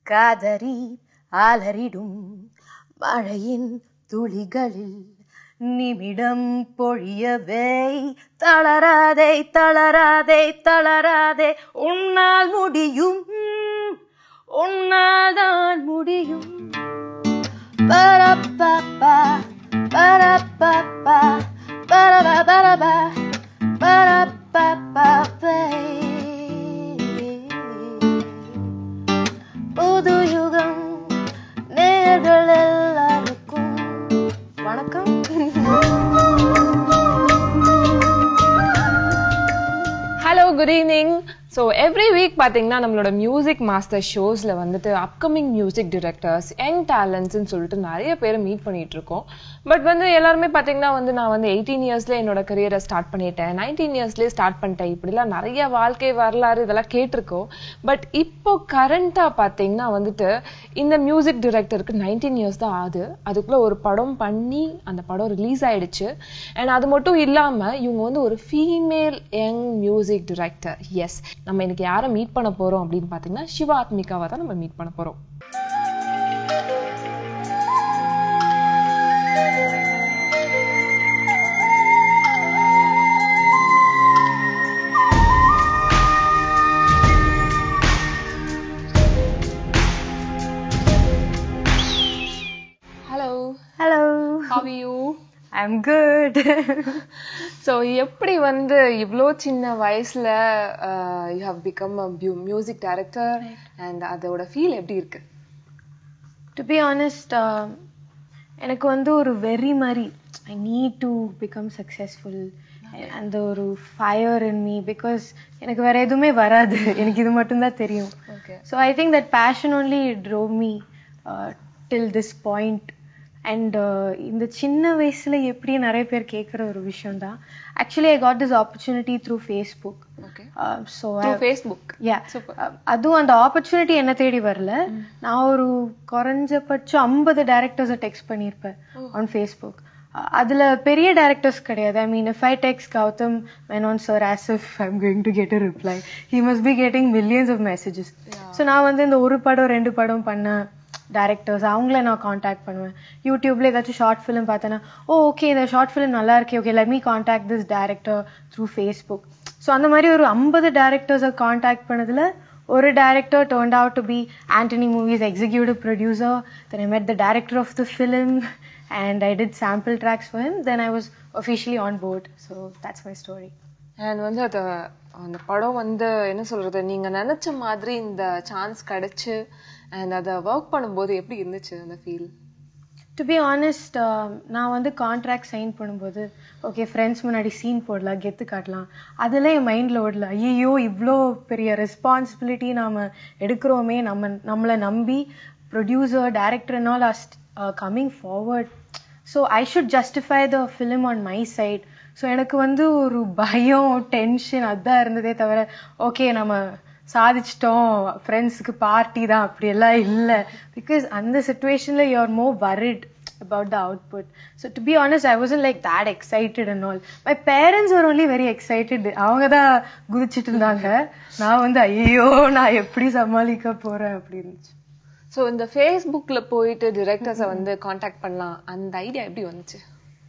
காதறி அலறிடும் மழையின் துளிகளில் நிமிடம் பொழியவே தளராதே தளராதே தளராதே உன்னால் முடியும் உன்னால் தான் முடியும் பரப்பப்பா பரப்பப்பா பரப பரப பரப்பப்பா புது யுகம் நேர்கள் எல்லாருக்கும் வணக்கம் hello good evening so every week பார்த்தீங்கன்னா நம்மளோட மியூசிக் மாஸ்டர் ஷோஸில் வந்துட்டு அப்கமிங் மியூசிக் டிரெக்டர்ஸ் யங் டேலண்ட்ஸ்னு சொல்லிட்டு நிறைய பேரை மீட் பண்ணிட்டு இருக்கோம் பட் வந்து எல்லாருமே பார்த்தீங்கன்னா வந்து நான் வந்து எயிட்டீன் இயர்ஸ்ல என்னோட கரியரை ஸ்டார்ட் பண்ணிட்டேன் நைன்டீன் இயர்ஸ்லேயே ஸ்டார்ட் பண்ணிட்டேன் இப்படிலாம் நிறைய வாழ்க்கை வரலாறு இதெல்லாம் கேட்டிருக்கோம் பட் இப்போ கரண்ட்டாக பார்த்தீங்கன்னா வந்துட்டு இந்த மியூசிக் டிரெக்டருக்கு நைன்டீன் இயர்ஸ் தான் ஆகுது அதுக்குள்ள ஒரு படம் பண்ணி அந்த படம் ரிலீஸ் ஆயிடுச்சு அண்ட் அது மட்டும் இல்லாமல் இவங்க வந்து ஒரு female young music directors நம்ம இன்னைக்கு யாரை மீட் பண்ண போறோம் அப்படின்னு பார்த்தீங்கன்னா சிவா ஆத்மிகாவை தான் நம்ம மீட் பண்ண போறோம் hello hello how you I'm good so எப்படி வந்து இவ்வளோ சின்ன வயசுல you have become music director and அதோட ஃபீல் எப்படி இருக்கு டு பி ஆனஸ்ட் எனக்கு வந்து ஒரு வெறி மாதிரி I need to become successful அந்த ஒரு ஃபயர் இன் மீ பிகாஸ் எனக்கு வேற எதுவுமே வராது எனக்கு இது மட்டும்தான் தெரியும் okay so I think that passion only drove me till this point and இந்த சின்ன வயசுல எப்படி நிறைய பேர் கேட்குற ஒரு விஷயம் தான் actually I got this opportunity through Facebook okay so Facebook yeah Super. அதுவும் அந்த ஆப்பர்ச்சுனிட்டி என்ன தேடி வரல நான் ஒரு குறைஞ்சபட்சம் ஐம்பது டேரக்டர்ஸை டெக்ஸ்ட் பண்ணியிருப்பேன் ஆன் ஃபேஸ்புக் அதுல பெரிய டேரக்டர்ஸ் கிடையாது I mean if I text Gautham Menon sir as if I'm going to get a reply he must be getting millions of messages so நான் வந்து இந்த ஒரு படம் ரெண்டு படம் பண்ண டேரக்டர்ஸ் அவங்கள நான் காண்டாக்ட் பண்ணுவேன் யூடியூப்ல ஏதாச்சும் ஷார்ட் ஃபிலிம் பார்த்தேன்னா ஓ ஓகே இந்த ஷார்ட் ஃபிலிம் நல்லா இருக்கே okay let me contact this director through Facebook so அந்த மாதிரி ஒரு ஐம்பது டேரக்டர்ஸை காண்டாக்ட் பண்ணதுல ஒரு director turned out to be Antony movies executive producer then I met the director of the film and I did sample tracks for him then I was officially on board so that's my story and வந்து அத அந்த படம் வந்து என்ன சொல்றது நீங்க நினைச்ச மாதிரி இந்த சான்ஸ் கிடைச்சு அண்ட் அதை ஒர்க் பண்ணும்போது எப்படி இருந்துச்சு அந்த ஃபீல் டு பி ஆனஸ்ட் நான் வந்து கான்ட்ராக்ட் சைன் பண்ணும்போது ஓகே ஃப்ரெண்ட்ஸ் முன்னாடி சீன் போடலாம் கெத்து காட்டலாம் அதெல்லாம் என் மைண்டில் ஓடல ஐயோ இவ்வளோ பெரிய ரெஸ்பான்சிபிலிட்டி நாம எடுக்கிறோமே நம்ம நம்மளை நம்பி producer director and all are coming forward so I should justify the film on my side so எனக்கு வந்து ஒரு பயம் டென்ஷன் அதான் இருந்ததே தவிர ஓகே நம்ம சாதிச்சிட்டோம் ஃப்ரெண்ட்ஸுக்கு பார்ட்டி தான் அப்படியெல்லாம் இல்லை பிகாஸ் அந்த சுச்சுவேஷன்ல you are more worried about the output. So to be honest, I wasn't like that excited and all. My parents were only very excited. அவங்க தான் குதிச்சிட்டு இருந்தாங்க நான் வந்து ஐயோ நான் எப்படி சமாளிக்க போறேன் அப்படி இருந்துச்சு ஸோ இந்த ஃபேஸ்புக்ல போயிட்டு டிரெக்டர்ஸை வந்து காண்டாக்ட் பண்ணலாம் அந்த ஐடியா எப்படி வந்துச்சு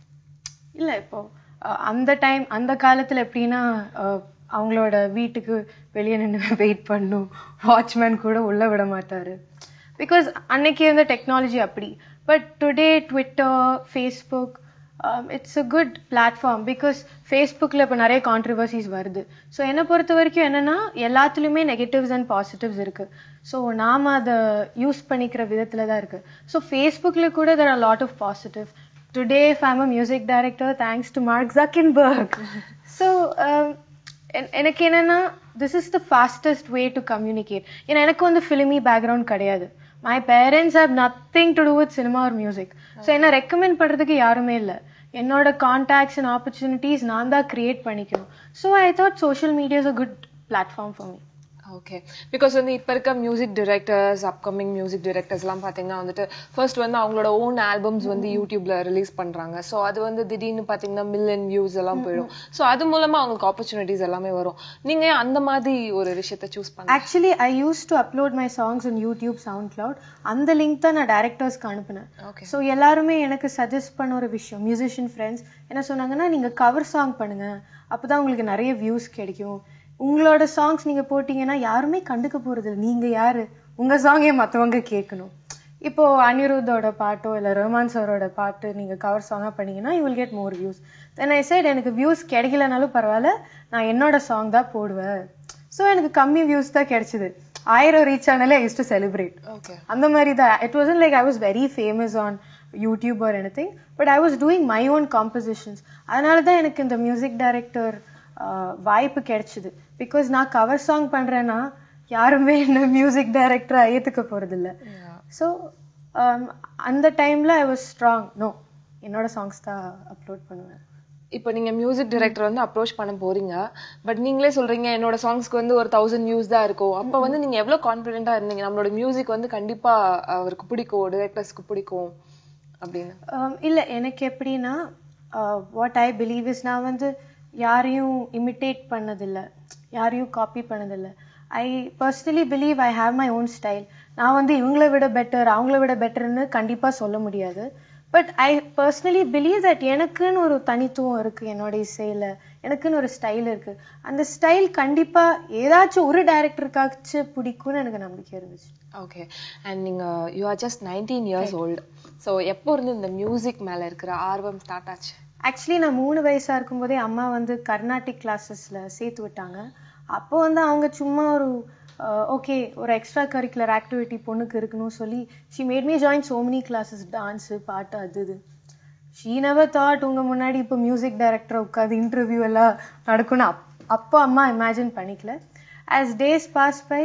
இல்ல இப்போ அஹ், அந்த டைம் அந்த காலத்துல எப்படின்னா அஹ், அவங்களோட வீட்டுக்கு வெளியே நின்று வெயிட் பண்ணும் வாட்ச்மேன் கூட உள்ள விட மாட்டாரு பிகாஸ் அன்னைக்கு இருந்த டெக்னாலஜி அப்படி but today Twitter Facebook it's a good platform because ஃபேஸ்புக்கில் இப்போ நிறைய கான்ட்ரவர்சிஸ் வருது ஸோ என்னை பொறுத்த வரைக்கும் என்னன்னா எல்லாத்துலேயுமே நெகட்டிவ்ஸ் அண்ட் பாசிட்டிவ்ஸ் இருக்கு ஸோ நாம அதை யூஸ் பண்ணிக்கிற விதத்துல தான் இருக்கு ஸோ ஃபேஸ்புக்கில் கூட there are lot of positive today if I'm a music director thanks to Mark Zuckerberg. so um, என்- எனக்கு என்னன்னா this is the fastest way to communicate ஏன்னா எனக்கு வந்து ஃபிலிமி பேக்ரவுண்ட் கிடையாது my parents have nothing to do with cinema or music so என்ன recommend பண்றதுக்கு யாருமே இல்லை என்னோட கான்டாக்ட்ஸ் அண்ட் ஆப்பர்ச்சுனிட்டிஸ் நான் தான் கிரியேட் பண்ணிக்கணும் so I thought social media is a good platform for me okay because வந்து இப்ப இருக்க music directors upcoming music directors எல்லாம் பாத்தீங்கன்னா வந்துட்டு ஃபர்ஸ்ட் வந்து அவங்களோட ஓன் ஆல்பம்ஸ் வந்து யூடியூப்ல ரிலீஸ் பண்றாங்க சோ அது வந்து திடீர்னு பாத்தீங்கன்னா மில்லியன் வியூஸ் எல்லாம் போயிடும் சோ அது மூலமா அவங்களுக்கு ஆப்பர்ச்சுனிட்டிஸ் எல்லாமே வரும் நீங்க ஏன் அந்த மாதிரி ஒரு விஷயத்த சூஸ் பண்ண actually I used to upload my songs in YouTube SoundCloud அந்த லிங்க் தான் நான் டேரக்டர்ஸ்க்கு அனுப்புனேன் ஓகே ஸோ எல்லாருமே எனக்கு சஜஸ்ட் பண்ண ஒரு விஷயம் மியூசிஷியன் ஃப்ரெண்ட்ஸ் என்ன சொன்னாங்கன்னா நீங்க கவர் சாங் பண்ணுங்க அப்பதான் உங்களுக்கு நிறைய வியூஸ் கிடைக்கும் உங்களோட சாங்ஸ் நீங்க போட்டீங்கன்னா யாருமே கண்டுக்க போறது இல்லை நீங்க யாரு உங்க சாங்கே மத்தவங்க கேட்கணும் இப்போ அனிருத்தோட பாட்டோ இல்ல ரஹ்மான் சாரோட பாட்டு நீங்க கவர் சாங்கா பண்ணீங்கன்னா you will get more views then I side எனக்கு வியூஸ் கிடைக்கலனாலும் பரவாயில்ல நான் என்னோட சாங் தான் போடுவேன் ஸோ எனக்கு கம்மி வியூஸ் தான் கிடைச்சது ஆயிரம் ரீச் ஆனாலே ஐ டு செலிப்ரேட் ஓகே அந்த மாதிரி தான் it wasn't like I was very famous on YouTube or anything but I was doing my own compositions அதனால தான் எனக்கு இந்த மியூசிக் டைரக்டர் வாய்ப்பு கிடைச்சது பிகாஸ் நான் கவர் சாங் பண்றேன்னா யாருமே என்ன மியூசிக் டைரக்டரா ஏத்துக்க போறதில்ல ஸோ அந்த டைம்ல ஐ வாஸ் ஸ்ட்ராங் நோ என்னோட சாங்ஸ் தான் அப்லோட் பண்ணுவேன் இப்போ நீங்க மியூசிக் டைரக்டர் வந்து அப்ரோச் பண்ண போறீங்க பட் நீங்களே சொல்றீங்க என்னோட சாங்ஸ்க்கு வந்து ஒரு தௌசண்ட் வியூஸ் தான் இருக்கும் அப்ப வந்து நீங்க எவ்வளவு கான்பிடென்ட்டா இருந்தீங்க நம்மளோட மியூசிக் வந்து கண்டிப்பா அவருக்கு பிடிக்கும் டைரக்டர்ஸ்க்கு பிடிக்கும் அப்படின்னு Um, இல்ல எனக்கு எப்படின்னா வாட் ஐ பிலீவ் இஸ் நான் வந்து யாரையும் இமிட்டேட் பண்ணதில்ல யாரையும் காப்பி பண்ணதில்ல I personally believe I have my own style நான் வந்து இவங்கள விட பெட்டர் அவங்கள விட பெட்டர்னு கண்டிப்பா சொல்ல முடியாது but I personally believe that எனக்குன்னு ஒரு தனித்துவம் இருக்கு என்னோட இசையில எனக்குன்னு ஒரு ஸ்டைல் இருக்கு அந்த ஸ்டைல் கண்டிப்பா ஏதாச்சும் ஒரு டைரக்டருக்காச்சும் பிடிக்கும்னு எனக்கு நம்பிக்கை இருந்துச்சு ஓகே அண்ட் நீங்க you are just nineteen years old so எப்போ இருந்து இந்த மியூசிக் மேல இருக்கிற ஆர்வம் ஸ்டார்ட் ஆச்சு ஆக்சுவலி நான் மூணு வயசா இருக்கும்போதே அம்மா வந்து கர்நாடிக் கிளாஸஸ்ல சேர்த்து விட்டாங்க அப்போ வந்து அவங்க சும்மா ஒரு ஓகே ஒரு எக்ஸ்ட்ரா கரிக்குலர் ஆக்டிவிட்டி பொண்ணுக்கு இருக்கணும்னு சொல்லி she made me join so many classes dance பாட்டு அது இது ஷீ நெவர் தாட் உங்க முன்னாடி இப்போ மியூசிக் டைரக்டர் உட்காந்து இன்டர்வியூ எல்லாம் நடக்கும்னு அப் அப்போ அம்மா இமேஜின் பண்ணிக்கல ஆஸ் டேஸ் பாஸ் பை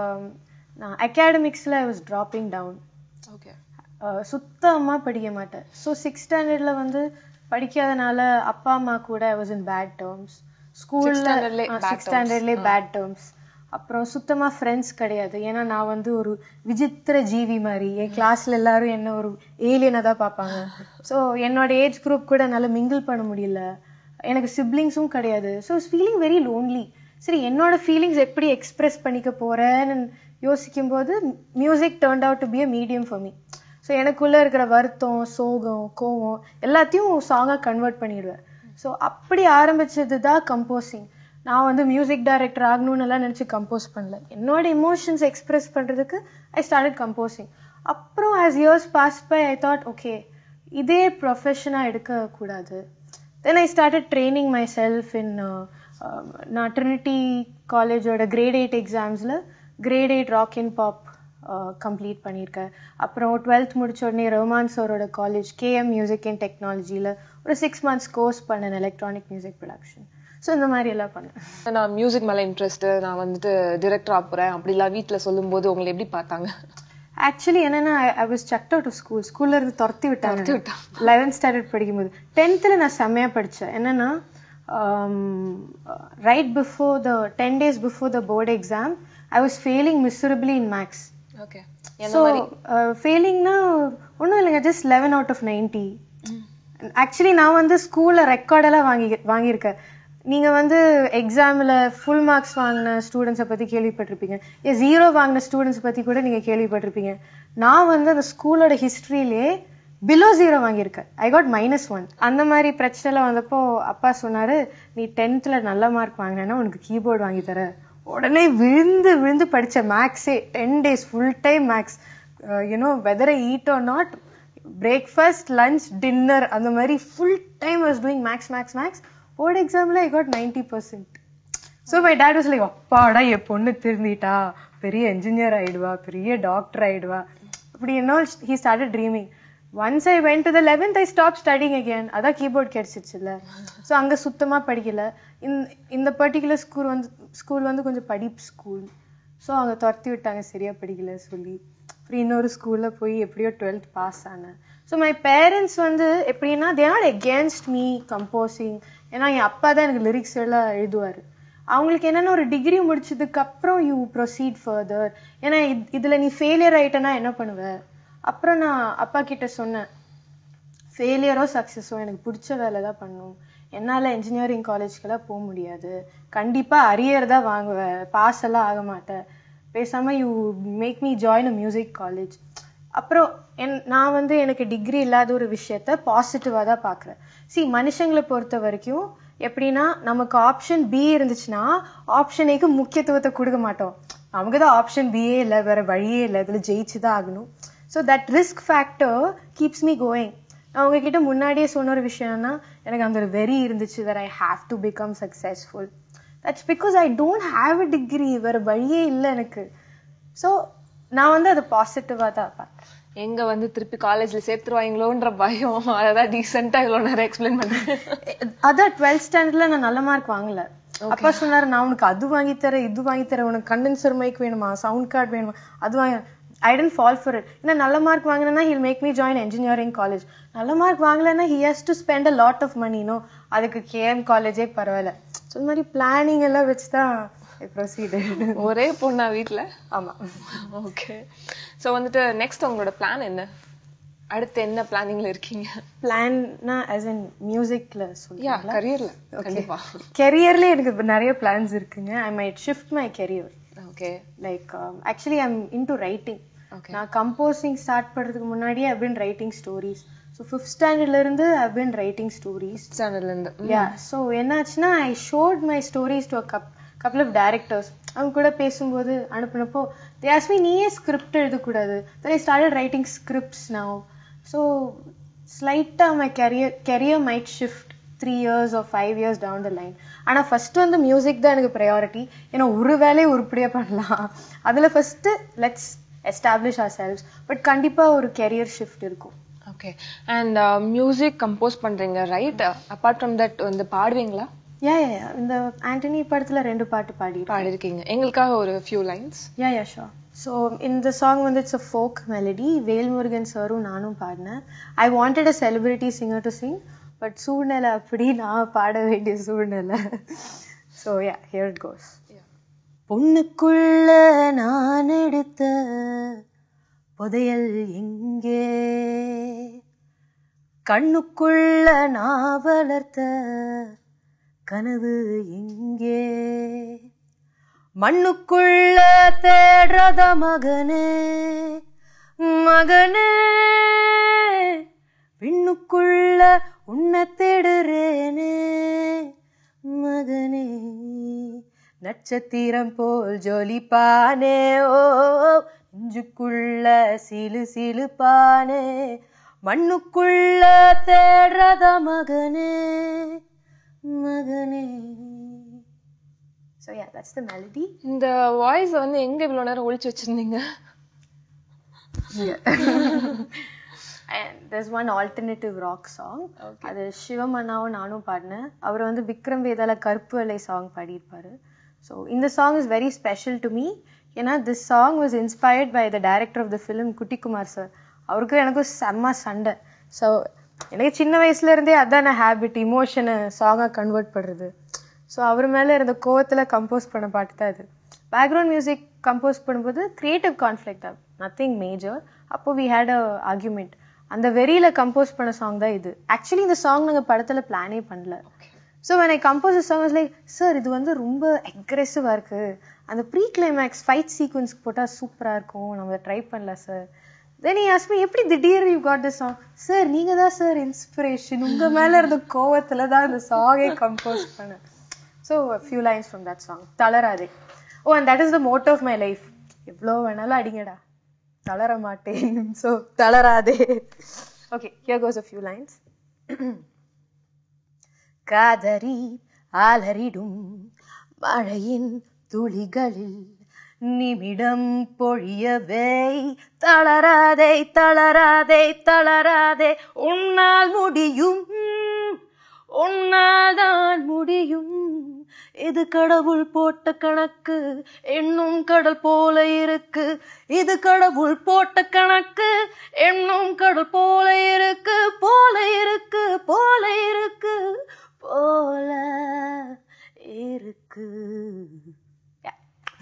நான் அகாடமிக்ஸில் I was dropping down okay சுத்தமா படிக்க மாட்டேன் ஸோ சிக்ஸ் ஸ்டாண்டர்ட்ல வந்து படிக்காதனால அப்பா அம்மா கூட I was in bad terms Sixth standardலயே ஸ்கூல்ல bad சிக்ஸ் ஸ்டாண்டர்ட்லேயே பேட் டேர்ம்ஸ் அப்புறம் சுத்தமா ஃப்ரெண்ட்ஸ் கிடையாது ஏன்னா நான் வந்து ஒரு விசித்திர ஜீவி மாதிரி என் கிளாஸ்ல எல்லாரும் என்ன ஒரு ஏலியனை தான் பார்ப்பாங்க ஸோ என்னோட ஏஜ் குரூப் கூட என்னால மிங்கிள் பண்ண முடியல எனக்கு சிப்ளிங்ஸும் கிடையாது ஸோ ஃபீலிங் வெரி லோன்லி சரி என்னோட ஃபீலிங்ஸ் எப்படி எக்ஸ்பிரஸ் பண்ணிக்க போறேன்னு யோசிக்கும் போது music turned out to be a medium for me so எனக்குள்ள இருக்கிற வருத்தம் சோகம் கோவம் எல்லாத்தையும் சாங்கா கன்வெர்ட் பண்ணிடுவேன் ஸோ அப்படி ஆரம்பிச்சது தான் கம்போசிங் நான் வந்து மியூசிக் டைரக்டர் ஆகணும்னு எல்லாம் நினைச்சு கம்போஸ் பண்ணல என்னோட இமோஷன்ஸ் எக்ஸ்பிரஸ் பண்றதுக்கு ஐ ஸ்டார்டட் கம்போசிங் அப்புறம் as years pass by I thought okay இதே ப்ரொஃபஷனா எடுக்க கூடாது then I started training myself in நான் ட்ரினிட்டி காலேஜோட கிரேட் எயிட் எக்ஸாம்ஸில் grade eight rock and pop complete பண்ணியிருக்கேன் அப்புறம் டுவெல்த் முடிச்ச உடனே ரோமான் சாரோட காலேஜ் கேஎம் மியூசிக் அண்ட் டெக்னாலஜியில் ஒரு சிக்ஸ் மந்த்ஸ் கோர்ஸ் பண்ணேன் எலக்ட்ரானிக் மியூசிக் ப்ரொடக்ஷன் ஸோ இந்த மாதிரி எல்லாம் பண்ணேன் நான் மியூசிக் மேல இன்ட்ரெஸ்ட் நான் வந்துட்டு டிரெக்டர் ஆப்புறேன் அப்படிலாம் வீட்ல சொல்லும்போது உங்களை எப்படி பார்த்தாங்க ஆக்சுவலி என்னன்னா I was sucked out of school ஸ்கூல்ல இருந்து துரத்தி விட்டாங்க துரத்தி விட்டாங்க. லெவன்த் ஸ்டாண்டர்ட் படிக்கும்போது டென்த்தில் நான் செம்மையா படிச்சேன் என்னன்னா right before the ten days before the board exam I was failing miserably in maths okay so ஃபெயிலிங்னா ஒன்றும் இல்லைங்க just eleven out of ninety actually நான் வந்து ஸ்கூல்ல ரெக்கார்டெல்லாம் வாங்கி வாங்கியிருக்கேன் நீங்க வந்து எக்ஸாம்ல ஃபுல் மார்க்ஸ் வாங்கின ஸ்டூடெண்ட்ஸை பத்தி கேள்விப்பட்டிருப்பீங்க ஏன் ஜீரோ வாங்கின ஸ்டூடெண்ட்ஸ் பத்தி கூட நீங்க கேள்விப்பட்டிருப்பீங்க நான் வந்து அந்த ஸ்கூலோட ஹிஸ்டரியிலே பிலோ ஜீரோ வாங்கியிருக்கேன் ஐ காட் மைனஸ் ஒன் அந்த மாதிரி பிரச்சனைலாம் வந்தப்போ அப்பா சொன்னாரு நீ டென்த்ல நல்ல மார்க் வாங்கினேன்னா உனக்கு கீபோர்டு வாங்கி தரேன் உடனே விழுந்து விழுந்து படிச்ச மேக்ஸே ten days full time maths you know whether eat or not breakfast lunch dinner அந்த மாதிரி full time was doing maths maths maths board எக்ஸாம்ல I got ninety percent so my dad was like அப்பாடா என் பொண்ணு திருந்திட்டா பெரிய என்ஜினியர் ஆயிடுவா பெரிய doctor ஆயிடுவா அப்படி என்ன he started dreaming once I went to the eleventh I stop studying again அதான் கீபோர்ட் கிடைச்சிச்சுல்ல ஸோ அங்கே சுத்தமா படிக்கல இந்த இந்த பர்டிகுலர் ஸ்கூல் வந்து ஸ்கூல் வந்து கொஞ்சம் படிப்பு ஸ்கூல் ஸோ அவங்க துரத்தி விட்டாங்க சரியா படிக்கல சொல்லி அப்புறம் இன்னொரு ஸ்கூல்ல போய் எப்படியோ டுவெல்த் பாஸ் ஆனேன் ஸோ மை பேரண்ட்ஸ் வந்து எப்படின்னா they not against me composing ஏன்னா என் அப்பா தான் எனக்கு லிரிக்ஸ் எல்லாம் எழுதுவார் அவங்களுக்கு என்னன்னா ஒரு டிகிரி முடிச்சதுக்கு அப்புறம் யூ ப்ரொசீட் ஃபர்தர் ஏன்னா இது- இதுல நீ ஃபெயிலியர் ஆயிட்டனா என்ன பண்ணுவ அப்புறம் நான் அப்பா கிட்ட சொன்னேன் ஃபெயிலியரோ சக்ஸஸோ எனக்கு பிடிச்ச வேலை தான் பண்ணணும் என்னால இன்ஜினியரிங் காலேஜ்க்கெல்லாம் போக முடியாது கண்டிப்பா அரியர் தான் வாங்குவேன் பாஸ் எல்லாம் ஆக மாட்டேன் பேசாம you make me join a music college அப்புறம் என் நான் வந்து எனக்கு டிகிரி இல்லாத ஒரு விஷயத்த பாசிட்டிவா தான் பார்க்குறேன் சி மனுஷங்களை பொறுத்த வரைக்கும் எப்படின்னா நமக்கு ஆப்ஷன் பி இருந்துச்சுன்னா ஆப்ஷன் ஏக்கு முக்கியத்துவத்தை கொடுக்க மாட்டோம் நமக்கு தான் ஆப்ஷன் பியே இல்லை வேற வழியே இல்லை இதுல ஜெயிச்சு தான் ஆகணும் so that risk factor keeps me going நான் உங்ககிட்ட முன்னாடியே சொன்ன ஒரு விஷயம்னா எனக்கு அந்த ஒரு வெறி இருந்துச்சு வேற I have to become successful that's because I don't have a degree வேற வழியே இல்லை எனக்கு ஸோ நான் வந்து அது பாசிட்டிவா தான் பார்க்கறேன் எங்க வந்து திருப்பி காலேஜ்ல சேர்த்துருவாங்களோன்ற பயம் அதான் டீசெண்டா இவ்வளவு நேரம் எக்ஸ்பிளைன் பண்றேன் அதான் டுவெல்த் ஸ்டாண்டர்ட்ல நான் நல்ல மார்க் வாங்கல அப்பா சொன்னாரு நான் உனக்கு அது வாங்கி தரேன் இது வாங்கி தரேன் உனக்கு கண்டென்சர் மைக் வேணுமா சவுண்ட் கார்டு வேணுமா அது வாங்க I didn't fall for it ஏன்னா நல்ல மார்க் வாங்கினா he'll make me join engineering college நல்ல மார்க் வாங்கலைன்னா he has to spend a lot of money no அதுக்கு கேஎம் காலேஜே பரவாயில்ல ஸோ இந்த மாதிரி பிளானிங் எல்லாம் வச்சு தான் ப்ரொசீடு ஒரே பொண்ணா வீட்ல ஆமா ஓகே சோ வந்துட்டு நெக்ஸ்ட் உங்களோட பிளான் என்ன அடுத்து என்ன பிளானிங்ல இருக்கீங்க பிளான்னா ஆஸ் இன் மியூசிக்ல யா சொல்லுங்க கரியர்ல கண்டிப்பா கெரியர்ல எனக்கு இப்ப நிறைய பிளான்ஸ் இருக்குங்க I might shift my career okay like actually I'm into writing okay நான் கம்போசிங் ஸ்டார்ட் பண்றதுக்கு முன்னாடியே I been writing stories so fifth ஸ்டாண்டர்ட்ல இருந்து ஐ பின் ரைட்டிங் ஸ்டோரிஸ் சேனல்ல இருந்து யா ஸோ என்னாச்சுன்னா I showed my stories to கப் கப்பல் ஆஃப் டேரக்டர்ஸ் அவங்க கூட பேசும்போது அனுப்புனப்போ தே ஆஸ் மீ நீயே ஸ்கிரிப்ட் எழுதக்கூடாது then I started writing scripts now so ஸ்லைட்டாக my career career might shift three years or five years down the line ஆனால் first வந்து மியூசிக் தான் எனக்கு ப்ரையாரிட்டி ஏன்னா ஒரு வேலையை உருப்படியாக பண்ணலாம் அதில் first let's establish ourselves but கண்டிப்பாக ஒரு கெரியர் ஷிஃப்ட் இருக்கும் ஓகே அண்ட் மியூசிக் கம்போஸ் பண்றீங்க ரைட் அபார்ட் ஃப்ரம் தட் வந்து பாடுவீங்களா யா யா இந்த ஆண்டனி படத்துல ரெண்டு பாட்டு பாடிருக்கேன் பாடிருக்கீங்க எங்களுக்காக ஒரு few lines yeah yeah sure so இந்த சாங் வந்து it's a folk melody Velmurugan சாரும் நானும் பாடினேன் I wanted a celebrity singer to sing but சூழ்நிலை அப்படி நான் பாட வேண்டிய சூழ்நிலை so yeah here it goes பொண்ணுக்குள்ள நான் எடுத்த புதையல் எங்கே கண்ணுக்குள்ள நான் வளர்த்த கனவு எங்கே மண்ணுக்குள்ள தேடுறத மகனே மகனே விண்ணுக்குள்ள உன்னை தேடுறேனே மகனே நட்சத்திரம் போல் ஜொலிப்பானே ஓ நெஞ்சுக்குள்ள சிலு சிலுப்பானே மண்ணுக்குள்ள தேடுறத மகனே மகனே So yeah, that's the melody. இந்த வாய்ஸ் வந்து எங்க இவ்வளவு நேரம் ஒளிச்சு வச்சிருந்தீங்க and there's one alternative rock song அது சிவமன்னாவும் நானும் பாடினேன் அவர் வந்து விக்ரம் வேதால கருப்பு அலை சாங் பாடியிருப்பாரு ஸோ இந்த song is very special to me ஏன்னா this song was inspired by the director of the film Kuttikumar sir அவருக்கும் எனக்கும் செம்ம சண்டை ஸோ எனக்கு சின்ன வயசுல இருந்தே அதான் ஹேபிட் இமோஷனை சாங்கா கன்வெர்ட் பண்றது ஸோ அவர் மேல இருந்த கோவத்துல கம்போஸ் பண்ண பாட்டு தான் இது பேக்ரவுண்ட் மியூசிக் கம்போஸ் பண்ணும்போது கிரியேட்டிவ் கான்ஃப்ளிக்ட் நத்திங் மேஜர் அப்போ வி ஹேட் அ ஆர்குமெண்ட் அந்த வெறியில கம்போஸ் பண்ண சாங் தான் இது ஆக்சுவலி இந்த சாங் நாங்க படத்துல பிளானே பண்ணல so when I compose a song I was like sir இது வந்து ரொம்ப அக்ரெசிவா இருக்கு அந்த ப்ரீ கிளைமேக்ஸ் ஃபைட் சீக்வன்ஸ் போட்டா சூப்பரா இருக்கும் நம்ம ட்ரை பண்ணல sir then he asked me எப்படி திடீர்னு you got this song sir நீங்க தான் சார் இன்ஸ்பிரேஷன் உங்க மேல இருந்த கோவத்துல தான் இந்த சாங்கை கம்போஸ் பண்ணேன் so few lines from that song தளராதே oh and that is the mode of my life எவ்வளோ வேணாலும் அடிங்கடா தளர மாட்டேன் ஸோ தளராதே okay here goes a few lines காதறி அலறிடும் மழையின் துளிகளில் நிமிடம் பொழியவே தளராதே தளராதே தளராதே உன்னால் முடியும் உன்னால் தான் முடியும் இது கடவுள் போட்ட கணக்கு என்னும் கடல் போல இருக்கு இது கடவுள் போட்ட கணக்கு என்னும் கடல் போல இருக்கு போல இருக்கு போல இருக்கு போல இருக்கு Yeah.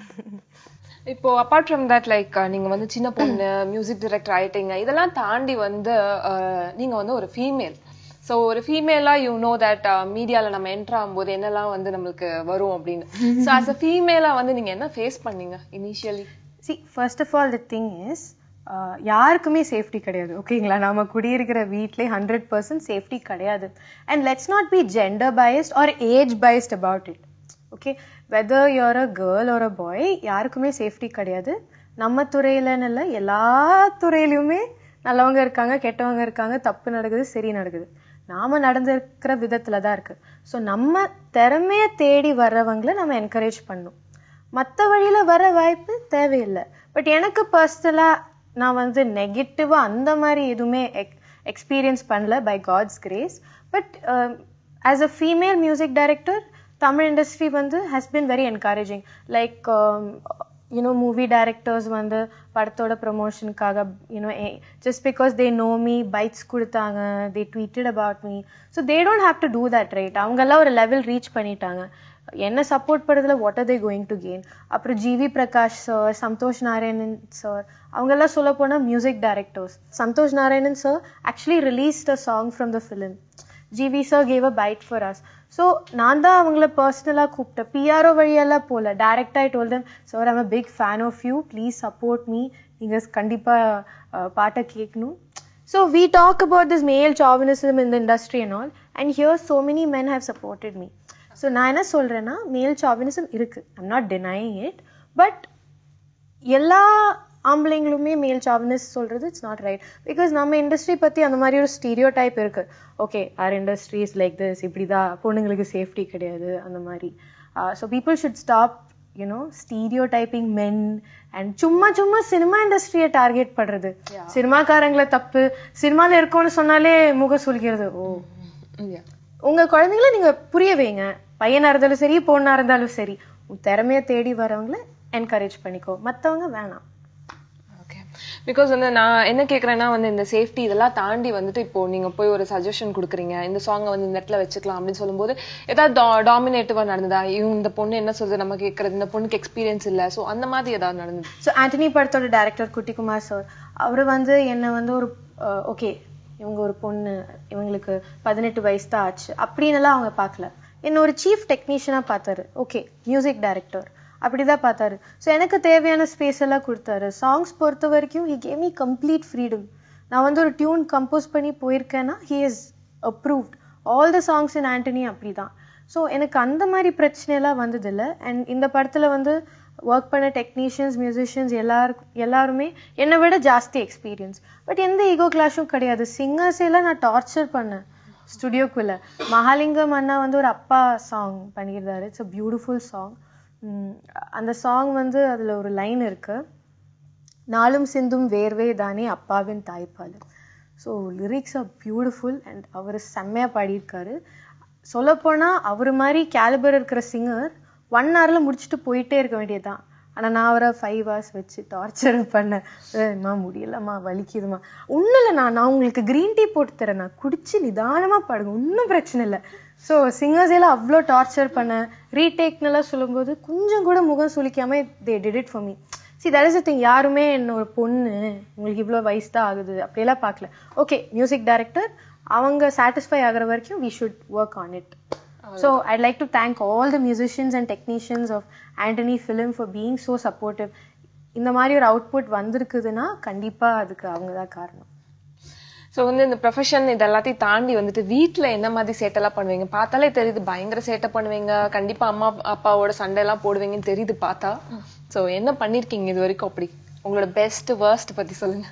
இப்போ அப்பார்ட் ஃப்ரம் தட் லைக் நீங்க வந்து சின்ன பொண்ணு மியூசிக் டைரக்டர் ஆயிட்டீங்க இதெல்லாம் தாண்டி வந்து அஹ், நீங்க வந்து ஒரு ஃபீமேல் ஸோ ஒரு ஃபீமேலா யூ நோ தட் மீடியால நம்ம என்டர் ஆகும்போது என்னெல்லாம் வந்து நம்மளுக்கு வரும் அப்படின்னு ஸோ ஆஸ் அ ஃபீமேலா வந்து நீங்க என்ன ஃபேஸ் பண்ணீங்க initially see first of all the thing is யாருக்குமே சேஃப்டி கிடையாது ஓகேங்களா நாம குடியிருக்கிற வீட்லயே ஹண்ட்ரட் பர்சன்ட் சேஃப்டி கிடையாது and let's not be gender biased or age biased about it okay whether you're a girl or a boy யாருக்குமே safety கிடையாது நம்ம துறையிலன்னு இல்லை எல்லா துறையிலுமே நல்லவங்க இருக்காங்க கெட்டவங்க இருக்காங்க தப்பு நடக்குது சரி நடக்குது நாம நடந்திருக்கிற விதத்துல தான் இருக்கு ஸோ நம்ம திறமைய தேடி வர்றவங்களை நம்ம என்கரேஜ் பண்ணணும் மற்ற வழியில வர வாய்ப்பு தேவையில்லை பட் எனக்கு பர்சனலா நான் வந்து நெகட்டிவா அந்த மாதிரி எதுவுமே எக்ஸ்பீரியன்ஸ் பண்ணல by God's grace but as a female music director Tamil industry வந்து has been very encouraging like you know movie directors வந்து படத்தோட ப்ரொமோஷனுக்காக you know just because they know me bytes கொடுத்தாங்க they tweeted about me so they don't have to do that right அவங்கெல்லாம் ஒரு level reach பண்ணிட்டாங்க என்ன support பண்ணுறதுல what are they going to gain அப்புறம் ஜிவி பிரகாஷ் சார் சந்தோஷ் நாராயணன் சார் அவங்கெல்லாம் சொல்ல போனால் music directors Santhosh Narayanan sir actually released a song from the film GV sir gave a byte for us so நான் தான் அவங்கள பர்சனலாக கூப்பிட்டேன் பிஆர்ஓ வழியெல்லாம் போகல டேரக்டாக I told them sir I'm a big fan of you please support me நீங்கள் கண்டிப்பாக பாட்டை கேட்கணும் so we talk about this male chauvinism in the industry and all and here so many men have supported me so நான் என்ன சொல்கிறேன்னா male chauvinism இருக்கு I'm not denying it but எல்லா ஆம்பளைங்களுமே மேல் சாவினிஸ்ட் சொல்றது இட்ஸ் நாட் ரைட் பிகாஸ் நம்ம industry பத்தி அந்த மாதிரி ஒரு ஸ்டீரியோ டைப் இருக்கு okay our industries like this இப்படிதான் பொண்ணுங்களுக்கு சேஃப்டி கிடையாது அந்த மாதிரி so people should stop you know stereotyping men and சும்மா சும்மா சினிமா இண்டஸ்ட்ரியை டார்கெட் பண்றது சினிமாக்காரங்களை தப்பு சினிமால இருக்கோம்னு சொன்னாலே முகம் சுலிக்கிறது ஓ உங்க குழந்தைங்கள நீங்க புரிய வைங்க பையனா இருந்தாலும் சரி பொண்ணா இருந்தாலும் சரி உன் திறமைய தேடி வரவங்கள என்கரேஜ் பண்ணிக்கோ மத்தவங்க வேணாம் ஓகே பிகாஸ் வந்து நான் என்ன கேக்குறேன்னா வந்து இந்த சேஃப்டி இதெல்லாம் தாண்டி வந்துட்டு இப்போ நீங்க போய் ஒரு சஜஷன் கொடுக்குறீங்க இந்த சாங்கை வந்து இந்த இடத்துல வச்சுக்கலாம் அப்படின்னு சொல்லும்போது ஏதாவது டாமினேட்டிவா நடந்ததா இவங்க இந்த பொண்ணு என்ன சொல்றது நம்ம கேட்கறது இந்த பொண்ணுக்கு எக்ஸ்பீரியன்ஸ் இல்ல சோ அந்த மாதிரி ஏதாவது நடந்தது ஸோ ஆண்டனி படத்தோட டைரக்டர் குட்டிக்குமார் சார் அவர் வந்து என்னை வந்து ஒரு ஓகே இவங்க ஒரு பொண்ணு இவங்களுக்கு பதினெட்டு வயசு தான் ஆச்சு அப்படின்னுலாம் அவங்க பார்க்கல என்ன ஒரு சீஃப் டெக்னீஷியனாக பார்த்தாரு ஓகே மியூசிக் டைரக்டர் அப்படிதான் பார்த்தாரு ஸோ எனக்கு தேவையான ஸ்பேஸ் எல்லாம் கொடுத்தாரு சாங்ஸ் பொறுத்த வரைக்கும் he gave me complete freedom நான் வந்து ஒரு டியூன் கம்போஸ் பண்ணி போயிருக்கேன்னா he is approved all the songs in Antony அப்படிதான் ஸோ எனக்கு அந்த மாதிரி பிரச்சனையெல்லாம் வந்ததில்லை அண்ட் இந்த படத்துல வந்து ஒர்க் பண்ண டெக்னீஷியன்ஸ் மியூசிஷியன்ஸ் எல்லாருக்கும் எல்லாருமே என்னை விட ஜாஸ்தி எக்ஸ்பீரியன்ஸ் பட் எந்த ஈகோ கிளாஷும் கிடையாது சிங்கர்ஸ் எல்லாம் நான் டார்ச்சர் பண்ணேன் ஸ்டுடியோக்குள்ள மகாலிங்கம் அண்ணா வந்து ஒரு அப்பா சாங் பண்ணியிருந்தாரு இட்ஸ் அ பியூட்டிஃபுல் சாங் அந்த சாங் வந்து அதுல ஒரு லைன் இருக்கு நாளும் சிந்தும் வேர்வே தானே அப்பாவின் தாய்ப்பால் so lyrics are beautiful and அவர் செம்மையா பாடியிருக்காரு சொல்லப்போனா அவர் மாதிரி கேலிபர் இருக்கிற சிங்கர் ஒன் ஹவர்ல முடிச்சுட்டு போயிட்டே இருக்க வேண்டியதுதான் ஆனா நான் அவரை ஃபைவ் ஹவர்ஸ் வச்சு டார்ச்சர் பண்ணேன் அம்மா முடியலம்மா வலிக்குதுமா ஒன்றும் இல்லை நான் நான் உங்களுக்கு க்ரீன் டீ போட்டு தரேன் நான் குடிச்சு நிதானமா பாடுங்க ஒன்றும் பிரச்சனை இல்லை ஸோ சிங்கர்ஸ் எல்லாம் அவ்வளோ டார்ச்சர் பண்ணேன் ரீடேக்னெல்லாம் சொல்லும்போது கொஞ்சம் கூட முகம் சுளிக்காம they did it for me see that is thing யாருமே என்ன ஒரு பொண்ணு உங்களுக்கு இவ்வளோ வயசு தான் ஆகுது அப்படியெல்லாம் பார்க்கல ஓகே மியூசிக் டைரக்டர் அவங்க சாட்டிஸ்ஃபை ஆகிற வரைக்கும் we should work on it so I'd like to thank all the musicians and technicians of Antony film for being so supportive இந்த மாதிரி ஒரு அவுட்புட் வந்திருக்குதுன்னா கண்டிப்பா அதுக்கு அவங்க தான் காரணம் சோ வந்து இந்த ப்ரொஃபஷன் இது எல்லாத்தையும் தாண்டி வந்துட்டு வீட்ல என்ன மாதிரி சேட்டெல்லாம் பண்ணுவீங்க பார்த்தாலே தெரியுது பயங்கர சேட்டை பண்ணுவீங்க கண்டிப்பா அம்மா அப்பாவோட சண்டை எல்லாம் போடுவீங்கன்னு தெரியுது பார்த்தா சோ என்ன பண்ணிருக்கீங்க இது வரைக்கும் அப்படி உங்களோட பெஸ்ட் வேர்ஸ்ட் பத்தி சொல்லுங்க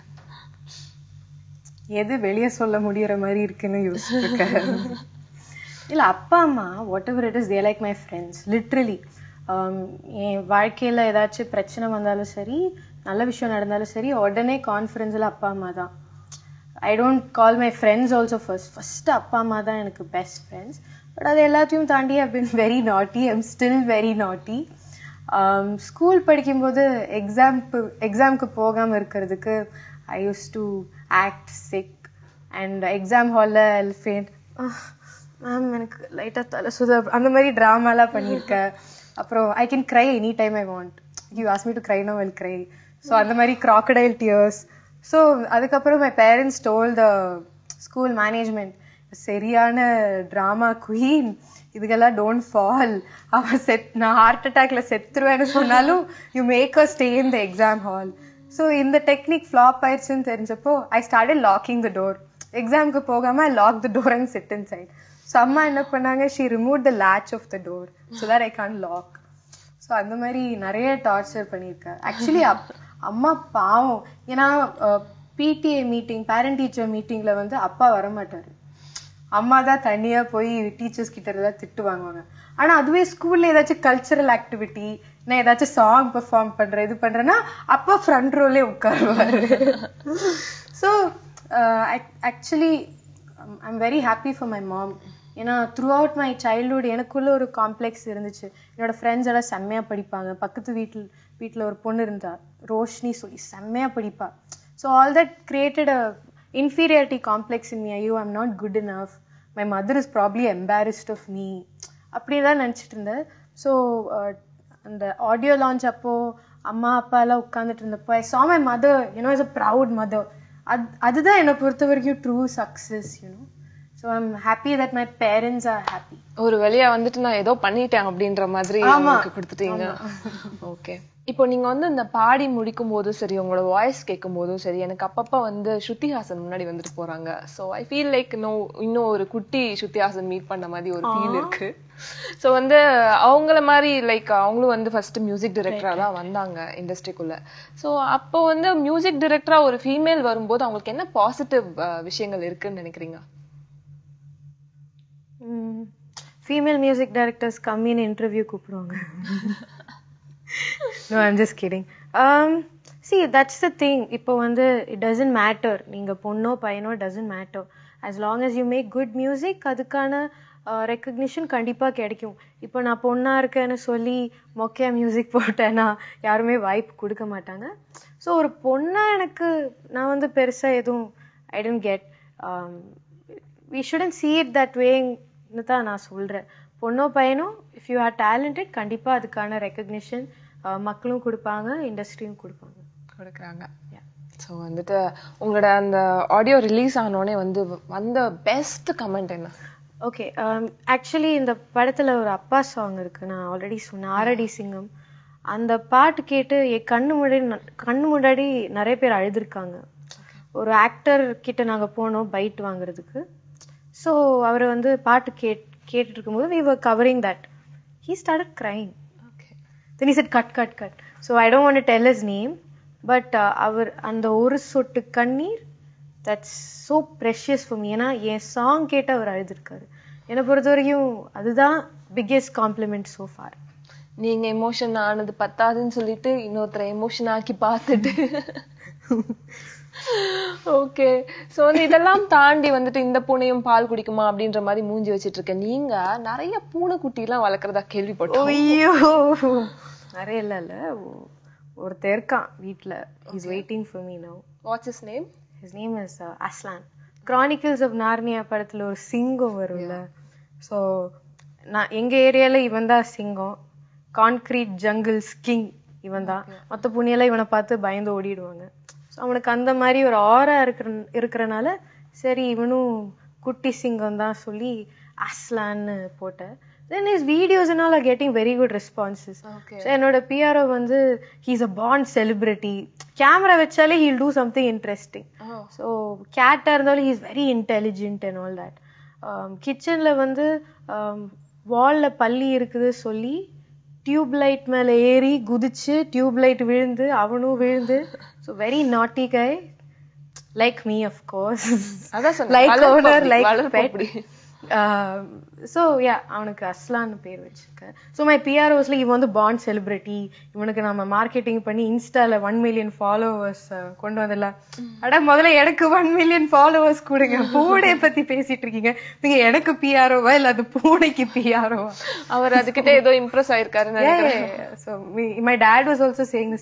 எது வெளியே சொல்ல முடியற மாதிரி இருக்குன்னு யோசிச்சிருக்கேன் இல்ல அப்பா அம்மா whatever it is they like my friends literally என் வாழ்க்கையில ஏதாச்சும் பிரச்சனை வந்தாலும் சரி நல்ல விஷயம் நடந்தாலும் சரி உடனே கான்ஃபரன்ஸ்ல அப்பா அம்மா தான் I don't call my friends also first first அப்பா அம்மா தான் எனக்கு பெஸ்ட் ஃப்ரெண்ட்ஸ் பட் அது எல்லாத்தையும் தாண்டி I been very naughty I'm still very naughty school படிக்கும்போது எக்ஸாம்க்கு எக்ஸாம்க்கு போகாமல் இருக்கிறதுக்கு I used to act sick and exam ஹாலில் ஃபேண்ட் மேம் எனக்கு லைட்டா தலை சுத அந்த மாதிரி ட்ராமாலாம் பண்ணியிருக்கேன் அப்புறம் I can cry any time I want you ask me to cry no will cry so அந்த மாதிரி crocodile tears ஸோ அதுக்கப்புறம் my parents told the school management சரியான ட்ராமா குயின் இதுக்கெல்லாம் டோன்ட் ஃபால் அவ செத் நான் ஹார்ட் அட்டாக்ல செத்துருவேன்னு சொன்னாலும் you make a stay in the exam hall so இந்த டெக்னிக் ஃப்ளாப் ஆயிடுச்சுன்னு தெரிஞ்சப்போ I started locking the door எக்ஸாமுக்கு போகாம I lock the door and sit inside so அம்மா என்ன பண்ணாங்க she remove the latch off the door so that I can't lock so அந்த மாதிரி நிறைய டார்ச்சர் பண்ணியிருக்கேன் ஆக்சுவலி அப் அம்மா பாவம் ஏன்னா பிடிஏ மீட்டிங் பேரண்ட் டீச்சர் மீட்டிங்ல வந்து அப்பா வர மாட்டாரு அம்மா தான் தனியா போய் டீச்சர்ஸ் கிட்ட எல்லாம் திட்டு வாங்குவாங்க ஆனா அதுவே ஸ்கூல்ல ஏதாச்சும் கல்ச்சரல் ஆக்டிவிட்டி நான் ஏதாச்சும் சாங் பெர்ஃபார்ம் பண்றேன் இது பண்றேன்னா அப்பா ஃப்ரண்ட் ரோலே உட்காருவாரு so actually I'm very happy for my mom ஏன்னா த்ரூ அவுட் மை சைல்ட்ஹுட் எனக்குள்ள ஒரு காம்ப்ளெக்ஸ் இருந்துச்சு என்னோட ஃப்ரெண்ட்ஸ் எல்லாம் செம்மையா படிப்பாங்க பக்கத்து வீட்டில் வீட்டில் ஒரு பொண்ணு இருந்தா ரோஷினி சொல்லி செம்மையா படிப்பா so all that created a inferiority complex in me ஐயோ I'm not good enough my mother is probably embarrassed of me அப்படி தான் நினச்சிட்டு இருந்தேன் ஸோ அந்த ஆடியோ லான்ச் அப்போ அம்மா அப்பா எல்லாம் உட்காந்துட்டு இருந்தப்போ I saw my mother you know is a proud mother அது அதுதான் என்னை பொறுத்த வரைக்கும் true success you know so I'm happy that my parents are happy ஒரு வழியா வந்துட்டு நான் ஏதோ பண்ணிட்டேன் அப்படின்ற மாதிரி ஆமா. அவங்களுக்கு கொடுத்துட்டீங்க ஓகே இப்போ நீங்க வந்து இந்த பாடி முடிக்கும் போதும் சரி உங்களோட வாய்ஸ் கேட்கும் போதும் சரி எனக்கு அப்பப்ப வந்து ஸ்ருதிஹாசன் முன்னாடி வந்துட்டு போறாங்க so I feel like no இன்னும் ஒரு குட்டி ஸ்ருதிஹாசன் மீட் பண்ண மாதிரி ஒரு ஃபீல் இருக்கு சோ வந்து அவங்கள மாதிரி லைக் அவங்களும் வந்து ஃபர்ஸ்ட் மியூசிக் டைரக்டரா தான் வந்தாங்க இண்டஸ்ட்ரிக்குள்ள சோ அப்போ வந்து மியூசிக் டைரக்டரா ஒரு ஃபீமேல் வரும்போது அவங்களுக்கு என்ன பாசிட்டிவ் விஷயங்கள் இருக்குன்னு நினைக்கிறீங்க ஃபீமேல் மியூசிக் டைரக்டர்ஸ் கம்மின்னு இன்டர்வியூ கூப்பிடுவாங்க no i'm just kidding um see that's the thing இப்போ வந்து it doesn't matter நீங்க பொண்ணோ பையனோ doesn't matter as long as you make good music அதுக்கான ரெக்கக்னிஷன் கண்டிப்பா கிடைக்கும் இப்போ நான் பொண்ணா இருக்கேன்னு சொல்லி மொக்கையா மியூசிக் போட்டேன்னா யாருமே வாய்ப்பு கொடுக்க மாட்டாங்க ஸோ ஒரு பொண்ணா எனக்கு நான் வந்து பெருசா எதுவும் I don't get we shouldn't see it that வேன்னு தான் நான் சொல்றேன் பொண்ணோ பையனோ இஃப் யூ ஆர் டேலண்டட் கண்டிப்பா அதுக்கான ரெக்கக்னிஷன் மக்களும் கொடுப்பாங்க இண்டஸ்ட்ரியும் கொடுப்பாங்க கொடுக்குறாங்க ஸோ வந்துட்டு உங்களோட அந்த ஆடியோ ரிலீஸ் ஆனோடனே வந்து வந்த பெஸ்ட் கமெண்ட் என்ன ஓகே ஆக்சுவலி இந்த படத்துல ஒரு அப்பா சாங் இருக்கு நான் ஆல்ரெடி சொன்னேன் ஆரடி சிங்கம் அந்த பாட்டு கேட்டு என் கண்ணு முன்னாடி ந- கண்ணு முன்னாடி நிறைய பேர் அழுதுருக்காங்க ஒரு ஆக்டர் கிட்ட நாங்க போனோம் பைட் வாங்குறதுக்கு ஸோ அவர் வந்து பாட்டு கேட் கேட்டுட்டு இருக்கும்போது we were covering that he started crying okay then he said cut cut cut so i don't want to tell his name but uh, அவர் அந்த ஒரு சொட்டு கண்ணீர் that's so precious for me ஏன்னா என் சாங் கேட்டு அவர் அழுதுருக்காரு என்னை பொறுத்த வரைக்கும் அதுதான் பிக்கெஸ்ட் காம்ப்ளிமெண்ட் so far நீங்க எமோஷன் ஆனது பத்தாதுன்னு சொல்லிட்டு இன்னொருத்தரை எமோஷன் ஆக்கி பார்த்துட்டு ஓகே சோ வந்து இதெல்லாம் தாண்டி வந்துட்டு இந்த பூனையும் பால் குடிக்குமா அப்படின்ற மாதிரி மூஞ்சி வச்சிட்டு இருக்க நீங்க நிறைய பூனைக்குட்டி எல்லாம் வளர்க்கறதா கேள்விப்பட்டோம் ஐயோ நிறைய இல்ல இல்ல ஒ- ஒருத்தன் இருக்கான் வீட்ல is waiting for me now what's his name his name is uh, Aslan Chronicles of Narnia படத்துல ஒரு சிங்கம் வரும்ல ஸோ நான் எங்க ஏரியால இவன் தான் சிங்கம் கான்கிரீட் ஜங்கிள்ஸ் கிங் இவன் தான் மற்ற புண்ணியெல்லாம் இவனை பார்த்து பயந்து ஓடிடுவாங்க ஸோ அவனுக்கு அந்த மாதிரி ஒரு ஆரா இருக்கிற இருக்கிறனால சரி இவனும் குட்டி சிங்கம் தான் சொல்லி அஸ்லான்னு போட்டேன் then his videos and all are getting very good responses okay so என்னோட பிஆர்ஓ வந்து ஹீஸ் அ பாண்ட் செலிபிரிட்டி கேமரா வச்சாலே he'll do something interesting so கேட்டாக இருந்தாலும் he's very intelligent and all that கிச்சனில் வந்து வாலில் பல்லி இருக்குது சொல்லி டியூப் லைட் மேலே ஏறி குதிச்சு டியூப் லைட் விழுந்து அவனும் விழுந்து so very naughty guy like me of course அதான் சொன்னேன் லைக் வளர்ப்பு ஓனர் அப்படி, லைக் வளர்ப்பு பெட் அப்படி. ஸோ யா அவனுக்கு அஸ்லான்னு பேர் வச்சிருக்கேன் ஸோ மை பிஆர்ஓஸ்ல இவன் வந்து பாண்ட் செலிபிரிட்டி இவனுக்கு நம்ம மார்க்கெட்டிங் பண்ணி இன்ஸ்டால ஒன் மில்லியன் ஃபாலோவர்ஸ் கொண்டு வந்துடலாம் அட முதல்ல எனக்கு ஒன் மில்லியன் ஃபாலோவர்ஸ் கொடுங்க பூனை பத்தி பேசிட்டு இருக்கீங்க நீங்க எனக்கு பிஆர்ஓவா இல்ல அது பூனைக்கு பிஆர்ஓவா அவர் அதுகிட்ட ஏதோ இம்ப்ரெஸ் ஆயிருக்காருன்னு நினைக்கிறேன் Yeah, so we, my dad was also saying the same.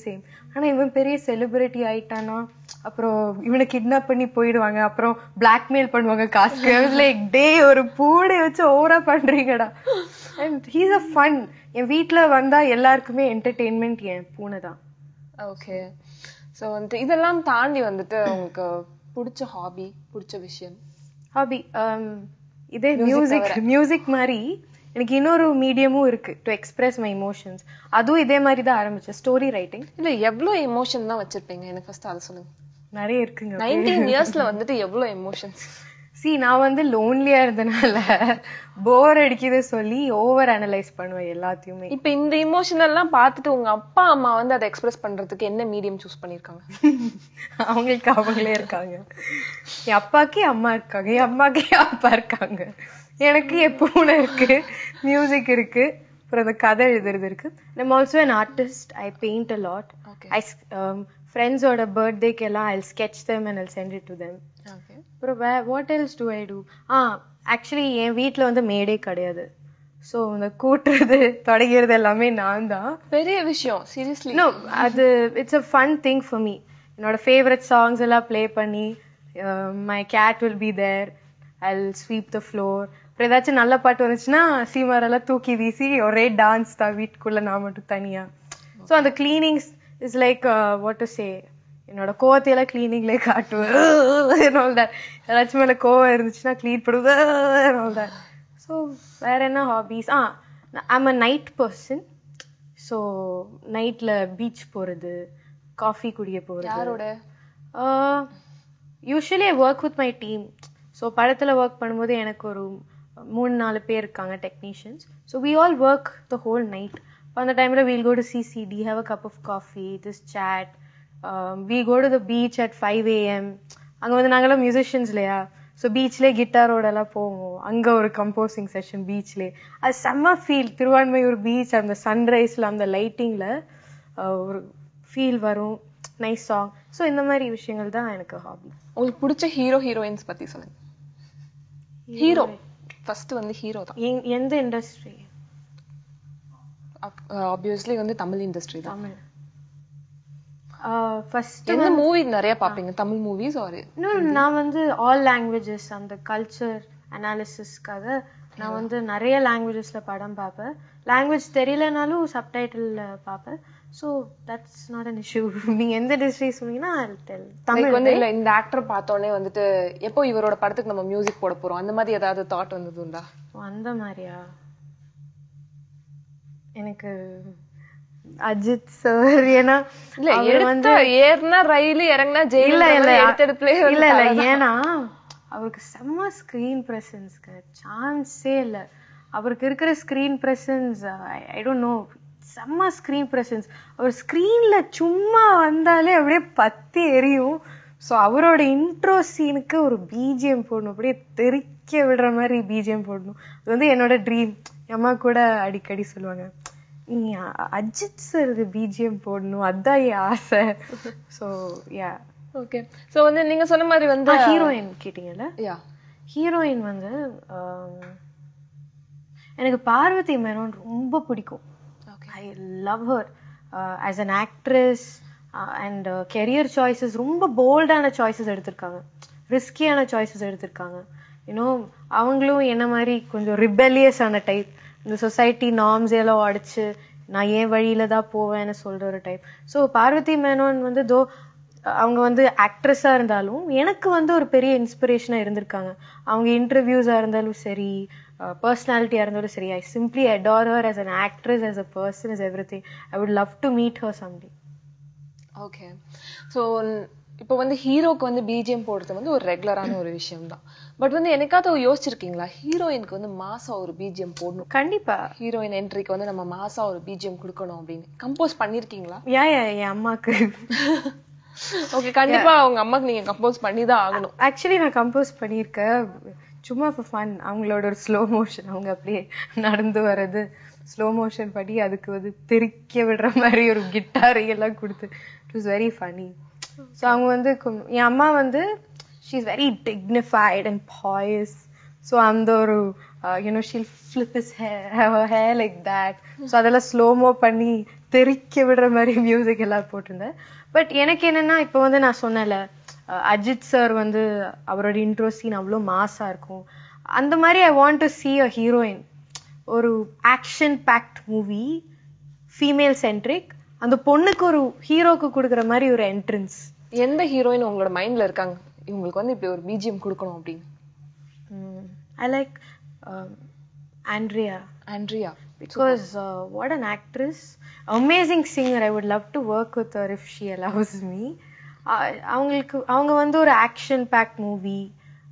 ஆனா இவன் பெரிய செலிபிரிட்டி ஆயிட்டானா அப்புறம் இவனை கிட்னாப் பண்ணி போயிடுவாங்க அப்புறம் பிளாக்மெயில் பண்ணுவாங்க காசுக்கு லைக் டே ஒரு பூடை வச்சு ஓவரா பண்றீங்கடா அண்ட் ஹீஸ் அ ஃபன் என் வீட்ல வந்தா எல்லாருக்குமே என்டர்டெயின்மெண்ட் என் பூனை தான் ஓகே சோ வந்துட்டு இதெல்லாம் தாண்டி வந்துட்டு உங்களுக்கு பிடிச்ச ஹாபி பிடிச்ச விஷயம் ஹாபி இதே மியூசிக் மியூசிக் மாதிரி எனக்கு இன்னொரு மீடியமும் இருக்கு டு எக்ஸ்பிரஸ் மை இமோஷன்ஸ் அதுவும் இதே மாதிரி தான் ஆரம்பிச்சேன் ஸ்டோரி ரைட்டிங் இல்ல எவ்வளவு எமோஷன் தான் வச்சிருப்பீங்க எனக்கு ஃபர்ஸ்ட் அதை சொல்லுங்க நிறைய இருக்குங்க நைன்டீன் இயர்ஸ்ல வந்துட்டு எவ்வளவு எமோஷன்ஸ் சி நான் வந்து லோன்லியா இருந்தனால போர் அடிக்குது சொல்லி ஓவர் அனலைஸ் பண்ணுவேன் எல்லாத்தையுமே இப்ப இந்த இமோஷன் எல்லாம் பார்த்துட்டு உங்க அப்பா அம்மா வந்து அதை எக்ஸ்பிரஸ் பண்றதுக்கு என்ன மீடியம் சூஸ் பண்ணிருக்காங்க அவங்களுக்கு அவங்களே இருக்காங்க என் அப்பாக்கு என் அம்மா இருக்காங்க என் அம்மாக்கு என் அப்பா இருக்காங்க எனக்கு என் பூனை இருக்கு மியூசிக் இருக்கு அப்புறம் அந்த கதை எழுதுறது இருக்கு நம்ம also an artist I paint a lot Okay. I ஃப்ரெண்ட்ஸோட பர்த்டேக்கு எல்லாம் I sketch them and I'll send it to them okay அப்புறம் வே what else do I do ah actually என் வீட்ல வந்து மேடே கிடையாது ஸோ இந்த கூட்டுறது தொடங்கிறது எல்லாமே நான் தான் பெரிய விஷயம் சீரியஸ்லி நோ அது it's a fun thing for me என்னோட ஃபேவரட் சாங்ஸ் எல்லாம் ப்ளே பண்ணி my cat will be there I sweep the floor அப்புறம் ஏதாச்சும் நல்ல பாட்டு வந்துச்சுன்னா சீமாரெல்லாம் தூக்கி வீசி ஒரே டான்ஸ் தான் வீட்டுக்குள்ள நான் மட்டும் தனியா ஸோ அந்த cleanings is like what to say என்னோட கோவத்தையெல்லாம் கிளீனிங்லேயே காட்டுவேன் ஆல் தட் ஏதாச்சும் மேலே கோவம் இருந்துச்சுன்னா க்ளீன் பண்ணுவேன் ஆல் தட் ஸோ வேற என்ன hobbies ah I'm a night person so நைட்ல பீச் போறது காஃபி குடிக்க போறது யாரோட usually I work with my team so படத்துல ஒர்க் பண்ணும்போது எனக்கு ஒரு மூணு நாலு பேர் இருக்காங்க technicians so we all work the whole night அந்த டைம்ல we'll go to CCD have a cup of coffee திஸ் சேட் we go to the beach at five AM அங்க வந்து நாங்களாம் மியூசிஷியன்ஸ் இல்லையா ஸோ பீச்லேயே கிட்டாரோட எல்லாம் போவோம் அங்க ஒரு கம்போசிங் செஷன் பீச்லேயே அது செம்ம ஃபீல் திருவான்மையூர் பீச் அந்த சன்ரைஸ்ல அந்த லைட்டிங்ல ஒரு ஃபீல் வரும் நைஸ் சாங் ஸோ இந்த மாதிரி விஷயங்கள் தான் எனக்கு ஹாபி உங்களுக்கு பிடிச்ச ஹீரோ ஹீரோயின்ஸ் பத்தி சொல்லுங்க ஹீரோ ஃபர்ஸ்ட் வந்து ஹீரோ தான் எந்த இண்டஸ்ட்ரி ஆப்வியஸ்லி வந்து தமிழ் இண்டஸ்ட்ரி தான் தமிழ் ஃபர்ஸ்ட் எந்த மூவி நிறைய பாப்பீங்க தமிழ் மூவிஸ் ஒரு இன்னும் நான் வந்து ஆல் லாங்குவேஜஸ் அந்த கல்ச்சர் அனாலிசிஸ்க்காக நான் வந்து நிறைய லாங்குவேஜஸ்ல படம் பார்ப்பேன் லாங்குவேஜ் தெரியலனாலும் சப்டைட்டில் பார்ப்பேன் so that's not an issue நீங்க எந்த டிஸ்ட்ரி சொன்னீங்கன்னா டெல் Like தமிழ் வந்து இல்ல இந்த ஆக்டர் பார்த்தோன்னே வந்துட்டு எப்போ இவரோட படத்துக்கு நம்ம மியூசிக் போட போறோம் அந்த மாதிரி ஏதாவது தாட் வந்தது உண்டா ஓ, அந்த மாதிரியா எனக்கு அஜித் சார் ஏன்னா இல்ல அவர் எடுத்த ஏறினா ரயில் இறங்கினா ஜெயில இல்ல இல்ல எடுத்த எடுப்புலயே இல்ல இல்ல ஏன்னா அவருக்கு செம்ம ஸ்கிரீன் பிரசன்ஸ்க்கு சான்ஸே இல்ல அவருக்கு இருக்கிற screen presence I don't know செம்ம ஸ்கிரீன் பிரசன்ஸ் அவர் ஸ்கிரீன்ல சும்மா வந்தாலே அப்படியே பத்தி எரியும் ஸோ அவரோட இன்ட்ரோ சீனுக்கு ஒரு பிஜிஎம் போடணும் அப்படியே தெறிக்க விடுற மாதிரி பிஜிஎம் போடணும் அது வந்து என்னோட ட்ரீம் அம்மா கூட அடிக்கடி சொல்லுவாங்க நீ அ- அஜித் சார் பிஜிஎம் போடணும் அதான் என் ஆசை ஸோ யா ஓகே சோ வந்து நீங்க சொன்ன மாதிரி வந்து ஹீரோயின் கேட்டீங்கல்ல யா ஹீரோயின் வந்து ஆம், எனக்கு பார்வதி மேனன் ரொம்ப பிடிக்கும் okay I love her as an actress and career choices ரொம்ப போல்டான சாய்ஸஸ் எடுத்திருக்காங்க ரிஸ்கியான சாய்ஸஸ் எடுத்திருக்காங்க யூனோ அவங்களும் என்ன மாதிரி கொஞ்சம் ரிபெலியஸ் ஆன டைப் இந்த சொசைட்டி நார்ம்ஸ் எல்லாம் உடைச்சு நான் ஏன் வழியில தான் போவேன்னு சொல்ற ஒரு டைப் ஸோ பார்வதி மேனோன் வந்து தோ அவங்க வந்து ஆக்ட்ரஸா இருந்தாலும் எனக்கு வந்து ஒரு பெரிய இன்ஸ்பிரேஷனா இருந்திருக்காங்க அவங்க இன்டர்வியூஸா இருந்தாலும் சரி பர்சனாலிட்டியா இருந்தாலும் சரி I simply adore her as an actress as a person as everything i would love to meet her someday okay so இப்போ வந்து ஹீரோக்கு வந்து பிஜிஎம் போடுறது வந்து ஒரு ரெகுலரான ஒரு விஷயம் தான் பட் வந்து என்னைக்காவது யோசிச்சிருக்கீங்களா ஹீரோயினுக்கு வந்து மாசா ஒரு பிஜிஎம் போடணும் கண்டிப்பா ஹீரோயின் என்ட்ரிக்கு வந்து நம்ம மாசா ஒரு பிஜிஎம் கொடுக்கணும் அப்படின்னு கம்போஸ் பண்ணிருக்கீங்களா யா யா என் அம்மாக்கு ஓகே கண்டிப்பா அவங்க அம்மாக்கு நீங்க கம்போஸ் பண்ணி தான் ஆகணும் ஆக்சுவலி நான் கம்போஸ் பண்ணியிருக்கேன் சும்மா for fun அவங்களோட ஒரு ஸ்லோ மோஷன் அவங்க அப்படியே நடந்து வர்றது ஸ்லோ மோஷன் பண்ணி அதுக்கு வந்து தெறிக்க விடுற மாதிரி ஒரு கிட்டார் எல்லாம் கொடுத்து it was very funny so அவங்க வந்து கொ- என் அம்மா வந்து she is very dignified and poised so அந்த ஒரு you know she'll flip his hair like that so அதெல்லாம் ஸ்லோமோ பண்ணி தெறிக்க விடுற மாதிரி மியூசிக் எல்லாம் போட்டிருந்தேன் பட் எனக்கு என்னன்னா இப்போ வந்து நான் சொன்னேன்ல அஹ் அஜித் சார் வந்து அவரோட இன்ட்ரோ சீன் அவ்வளோ மாஸா இருக்கும் அந்த மாதிரி I want to see a heroine ஒரு action packed movie female centric அந்த பொண்ணுக்கு ஒரு ஹீரோக்கு கொடுக்குற மாதிரி ஒரு என்ட்ரன்ஸ் எந்த ஹீரோயின் உங்களோட மைண்ட்ல இருக்காங்க இவங்களுக்கு வந்து இப்படி ஒரு பிஜிஎம் கொடுக்கணும் அப்படின்னு I like Andrea Andrea because uh, what an actress amazing singer i would love to work with her if she allows me uh, அவங்களுக்கு அவங்க வந்து ஒரு ஆக்ஷன் பேக் மூவி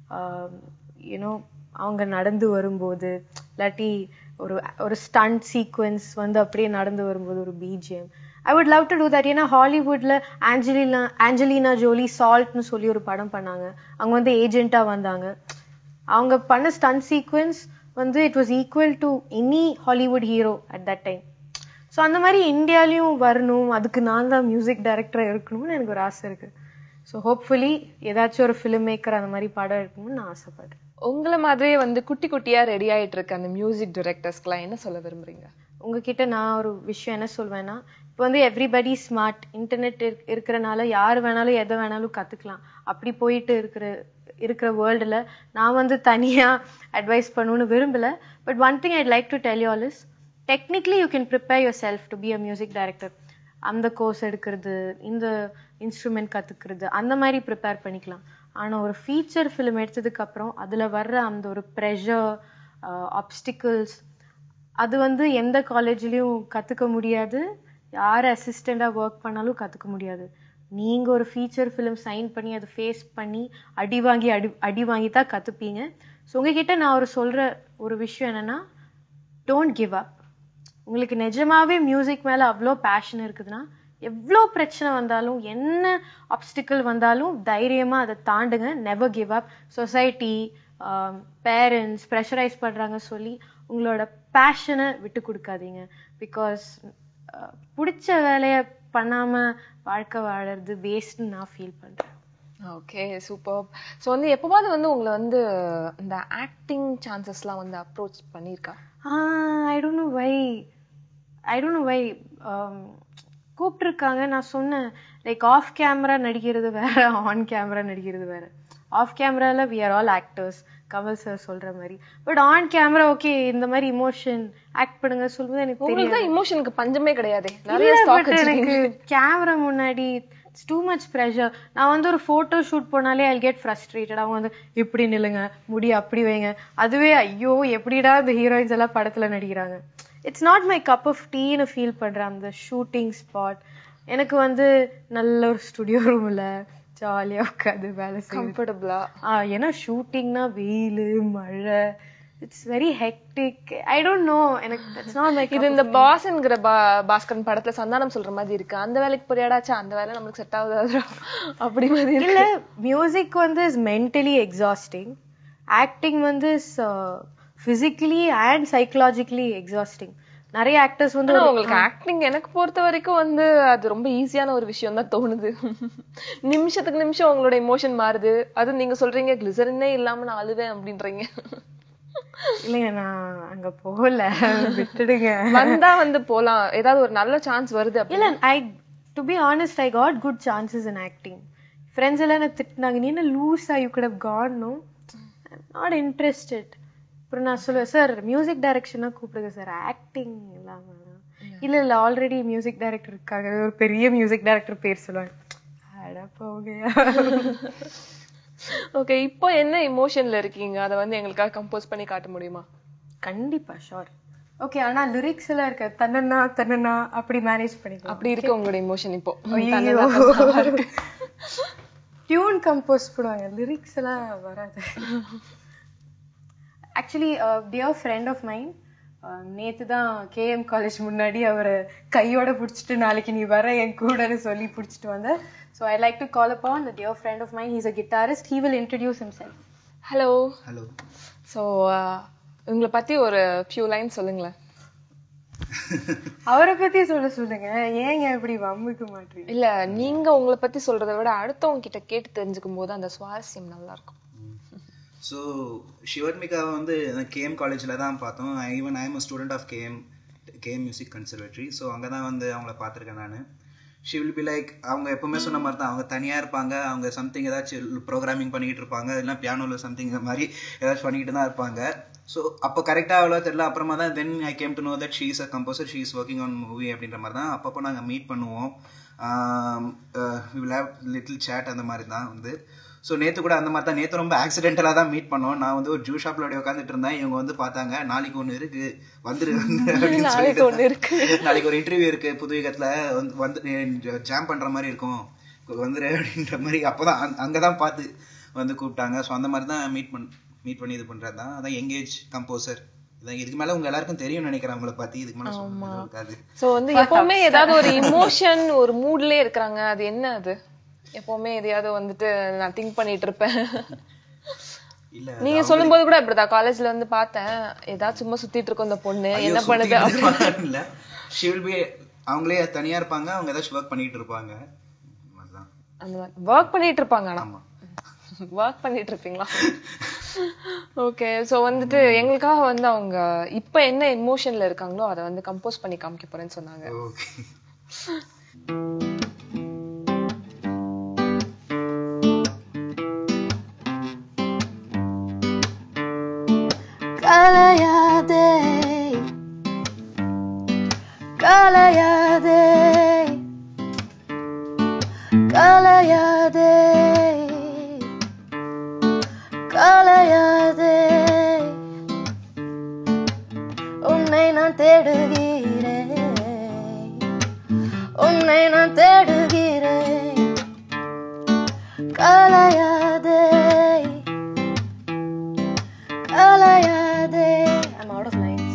யூனோ அவங்க நடந்து வரும்போது இல்லாட்டி ஒரு ஒரு ஸ்டண்ட் சீக்வன்ஸ் வந்து அப்படியே நடந்து வரும்போது ஒரு BGM I would love to do that ஏன்னா ஹாலிவுட்ல ஆஞ்சலினா ஆஞ்சலினா ஜோலி சால்ட்னு சொல்லி ஒரு படம் பண்ணாங்க அவங்க வந்து ஏஜென்ட்டா வந்தாங்க அவங்க பண்ண ஸ்டன் சீக்வன்ஸ் வந்து it was equal to any Hollywood hero at that time ஸோ அந்த மாதிரி இந்தியாலையும் வரணும் அதுக்கு நான் தான் மியூசிக் டைரக்டராக இருக்கணும்னு எனக்கு ஒரு ஆசை இருக்கு ஸோ ஹோப்ஃபுல்லி ஏதாச்சும் ஒரு ஃபிலிம் மேக்கர் அந்த மாதிரி படம் இருக்கணும்னு நான் ஆசைப்படுறேன் உங்களை மாதிரியே வந்து குட்டி குட்டியா ரெடி ஆயிட்டு இருக்க அந்த மியூசிக் டைரக்டர்ஸ்க்குலாம் என்ன சொல்ல விரும்புறீங்க உங்ககிட்ட நான் ஒரு விஷயம் என்ன சொல்வேன்னா இப்போ வந்து எவ்ரிபடி ஸ்மார்ட் இன்டர்நெட் இருக்கிறனால யார் வேணாலும் எதை வேணாலும் கத்துக்கலாம் அப்படி போயிட்டு இருக்கிற இருக்கிற வேர்ல்டுல நான் வந்து தனியா அட்வைஸ் பண்ணணும்னு விரும்பல but one thing I'd like to tell you all is technically you can prepare yourself to be a music director அந்த கோர்ஸ் எடுக்கிறது இந்த இன்ஸ்ட்ருமெண்ட் கத்துக்கிறது அந்த மாதிரி ப்ரிப்பேர் பண்ணிக்கலாம் ஆனா ஒரு ஃபீச்சர் ஃபிலிம் எடுத்ததுக்கு அப்புறம் அதுல வர்ற அந்த ஒரு ப்ரெஷர் ஆப்ஸ்டிக்கிள்ஸ் அது வந்து எந்த காலேஜ்லயும் கத்துக்க முடியாது யார் அசிஸ்டண்டா ஒர்க் பண்ணாலும் கத்துக்க முடியாது நீங்க ஒரு ஃபீச்சர் ஃபிலிம் சைன் பண்ணி அதை ஃபேஸ் பண்ணி அடி வாங்கி அடி அடி வாங்கி தான் கத்துப்பீங்க ஸோ உங்ககிட்ட நான் ஒரு சொல்ற ஒரு விஷயம் என்னன்னா டோன்ட் கிவ் அப் உங்களுக்கு நிஜமாவே மியூசிக் மேல அவ்வளோ பேஷன் இருக்குதுன்னா எவ்வளோ பிரச்சனை வந்தாலும் என்ன ஆப்ஸ்டிக்கல் வந்தாலும் தைரியமா அதை தாண்டுங்க never give up society parents pressurise பண்றாங்க சொல்லி உங்களோட பேஷனை விட்டு கொடுக்காதீங்க பிகாஸ் பிடிச்ச வேலையை பண்ணாம வாழ்க்கை வாழறது வேஸ்ட்னு நான் ஃபீல் பண்றேன் ஓகே சூப்பர் ஸோ வந்து எப்பவாவது வந்து உங்களை வந்து இந்த ஆக்டிங் சான்சஸ்லாம் வந்து அப்ரோச் பண்ணியிருக்கா I don't know why I don't know why கூப்பிட்டுருக்காங்க நான் சொன்னேன் லைக் ஆஃப் கேமரா நடிக்கிறது வேற ஆன் கேமரா நடிக்கிறது வேற ஆஃப் கேமரால we are all actors Kamal sir சொல்ற மாதிரி பட் ஆன் கேமரா ஓகே இந்த மாதிரி இமோஷன் ஆக்ட் பண்ணுங்க சொல்லும்போது எனக்கு உங்களுக்கு தெரியாது தான் இமோஷனுக்கு பஞ்சமே கிடையாதே நிறைய இல்ல, ஸ்டாக் but எனக்கு கேமரா முன்னாடி இட்ஸ் டூ மச் ப்ரெஷர் நான் வந்து ஒரு போட்டோ ஷூட் போனாலே ஐ கெட் ஃப்ரஸ்ட்ரேட்டட் அவங்க வந்து இப்படி நில்லுங்க முடி அப்படி வைங்க அதுவே ஐயோ எப்படிடா இந்த ஹீரோயின்ஸ் எல்லாம் படத்துல நடிக்கிறாங்க it's not my cup of டீன்னு ஃபீல் பண்றேன் அந்த ஷூட்டிங் ஸ்பாட் எனக்கு வந்து நல்ல ஒரு ஸ்டுடியோ ரூம்ல ஜாலியா உட்காந்து வேலை செய்யும் கம்ஃபர்டபுளா ஆ ஏன்னா ஷூட்டிங்னா வெயில் மழை it's very hectic I don't know எனக்கு இட்ஸ் நாட் மை இது இந்த பாஸ்ங்கிற பா பாஸ்கரன் படத்துல சந்தானம் சொல்ற மாதிரி இருக்கு அந்த வேலைக்கு போறியாடாச்சா அந்த வேலை நம்மளுக்கு செட் ஆகுது அப்படி மாதிரி இருக்கு இல்ல மியூசிக் வந்து இஸ் மென்டலி எக்ஸாஸ்டிங் ஆக்டிங் வந்து is physically and psychologically exhausting நிறைய ஆக்டர்ஸ் வந்து ஆனா உங்களுக்கு ஆக்டிங் எனக்கு பொறுத்த வரைக்கும் வந்து அது ரொம்ப ஈஸியான ஒரு விஷயம் தான் தோணுது நிமிஷத்துக்கு நிமிஷம் உங்களோட இமோஷன் மாறுது அது நீங்க சொல்றீங்க கிளிசரினே இல்லாம நான் அழுவேன் அப்படின்றீங்க இல்லைங்க நான் அங்க போகல விட்டுடுங்க வந்தா வந்து போலாம் ஏதாவது ஒரு நல்ல சான்ஸ் வருது அப்படி இல்ல I to be honest I got good chances in acting friends எல்லாம் எனக்கு திட்டினாங்க நீ என்ன லூஸா you good how can no not interested அப்புறம் நான் சொல்லுவேன் சார் மியூசிக் டைரக்ஷனா கூப்பிடுங்க சார் ஆக்டிங் இல்லாம இல்ல இல்ல ஆல்ரெடி மியூசிக் டைரக்டர் இருக்காங்க ஒரு பெரிய மியூசிக் டைரக்டர் பேர் சொல்லுவாங்க அட போகையா ஓகே இப்போ என்ன இமோஷன்ல இருக்கீங்க அதை வந்து எங்களுக்காக கம்போஸ் பண்ணி காட்ட முடியுமா கண்டிப்பா ஷோர் ஓகே ஆனா லிரிக்ஸ் எல்லாம் இருக்க தன்னனா தன்னனா அப்படி மேனேஜ் பண்ணிக்கலாம் அப்படி இருக்கு உங்களோட இமோஷன் இப்போ டியூன் கம்போஸ் பண்ணுவாங்க லிரிக்ஸ் எல்லாம் வராது actually dear friend of mind நேத்து தான் கேஎம் காலேஜ் முன்னாடி அவரை கையோட புடிச்சிட்டு நாளைக்கு நீ வர என் கூடன்னு சொல்லி புடிச்சிட்டு வந்தேன் so I like to call upon the dear friend of mind he's a guitarist he will introduce himself hello hello so உங்களை பத்தி ஒரு ஃபியூ லைன் சொல்லுங்களேன் அவரை பத்தி சொல்ல சொல்லுங்க ஏங்க இப்படி வம்புக்க மாட்டீங்க இல்ல நீங்க உங்களை பத்தி சொல்றதை விட அடுத்தவங்க கிட்ட கேட்டு தெரிஞ்சுக்கும் போது அந்த சுவாரஸ்யம் நல்லா இருக்கும் ஸோ ஷிவர்மிகாவை வந்து கேஎம் காலேஜில் தான் பார்த்தோம் even I am student of KM KM music conservatory so அங்கே தான் வந்து அவங்கள பார்த்துருக்கேன் நான் ஷி வில் பி லைக் அவங்க எப்பவுமே சொன்ன மாதிரி தான் அவங்க தனியாக இருப்பாங்க அவங்க சம்திங் ஏதாச்சும் ப்ரோக்ராமிங் பண்ணிக்கிட்டு இருப்பாங்க இல்லைன்னா பியானோவில் சம்திங் மாதிரி ஏதாச்சும் பண்ணிக்கிட்டு தான் இருப்பாங்க ஸோ அப்போ கரெக்டாக அவ்வளோ தெரியல அப்புறமா தான் then I came to know that she is a composer she is working on movie அப்படின்ற மாதிரி தான் அப்பப்போ நாங்கள் மீட் பண்ணுவோம் வில் ஹேவ் லிட்டில் சேட் அந்த மாதிரி தான் வந்து ஸோ நேற்று கூட அந்த மாதிரி தான் நேற்று ரொம்ப ஆக்சிடென்டலாக தான் மீட் பண்ணோம் நான் வந்து ஒரு ஜூ ஷாப்பில் அப்படியே உட்காந்துட்டு இருந்தேன் இவங்க வந்து பார்த்தாங்க நாளைக்கு ஒன்று இருக்கு வந்துரு வந்து அப்படின்னு நாளைக்கு ஒண்ணு சொல்லிட்டு இருக்கு. நாளைக்கு ஒரு இன்டர்வியூ இருக்கு புதுவிகத்தில் வந்து வந்து ஜாம் பண்ற மாதிரி இருக்கும் வந்துரு அப்படின்ற மாதிரி அப்போதான் அங்க- அங்கதான் பார்த்து வந்து கூப்பிட்டாங்க ஸோ அந்த மாதிரி தான் மீட் பண் மீட் பண்ணி இது பண்றது தான் அதான் எங்கேஜ் கம்போசர் இதான் இதுக்கு மேல உங்க எல்லாருக்கும் தெரியும்னு நினைக்கிறேன் அவங்கள பத்தி இதுக்கு மேல சொல்றது இருக்காது சோ வந்து எப்பவுமே ஏதாவது ஒரு இமோஷன் ஒரு மூட்லயே இருக்கிறாங்க அது என்ன அது எப்பவுமே எதையாவது வந்துட்டு நான் திங்க் பண்ணிட்டு இருப்பேன் இல்ல நீங்க சொல்லும்போது கூட இப்படிதான் காலேஜ்ல வந்து பார்த்தேன் ஏதாவது சும்மா சுத்திட்டு இருக்கும் இந்த பொண்ணு என்ன பண்ணுது அப்படி இல்ல ஷி வில் பி அவங்களே தனியா இருப்பாங்க அவங்க ஏதாச்சும் ஒர்க் பண்ணிட்டு இருப்பாங்க அதுதான் அந்த மாதிரி ஒர்க் பண்ணிட்டு இருப்பாங்க ஆனா ஆமா ஒர்க் பண்ணிட்டு இருப்பீங்களா ஓகே சோ வந்துட்டு எங்களுக்காக வந்து அவங்க இப்ப என்ன எமோஷன்ல இருக்காங்களோ அதை வந்து கம்போஸ் பண்ணி காமிக்க போறேன்னு சொன்னாங்க ஓகே கலையாதே கலையாதே கலையாதே கலையாதே உன்னை நான் தேடுகிறேன் உன்னை நான் தேடுகிறேன் கலையாதே கலையாதே I'm out of lines.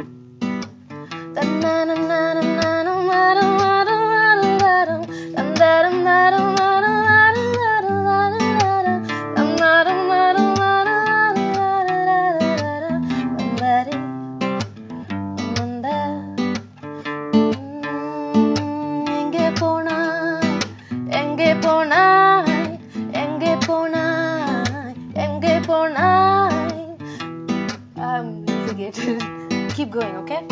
எங்கே போனாய் எங்கே போனாய் எங்கே போனாய் எங்கே போனாய் I'm losing it. Keep going, okay?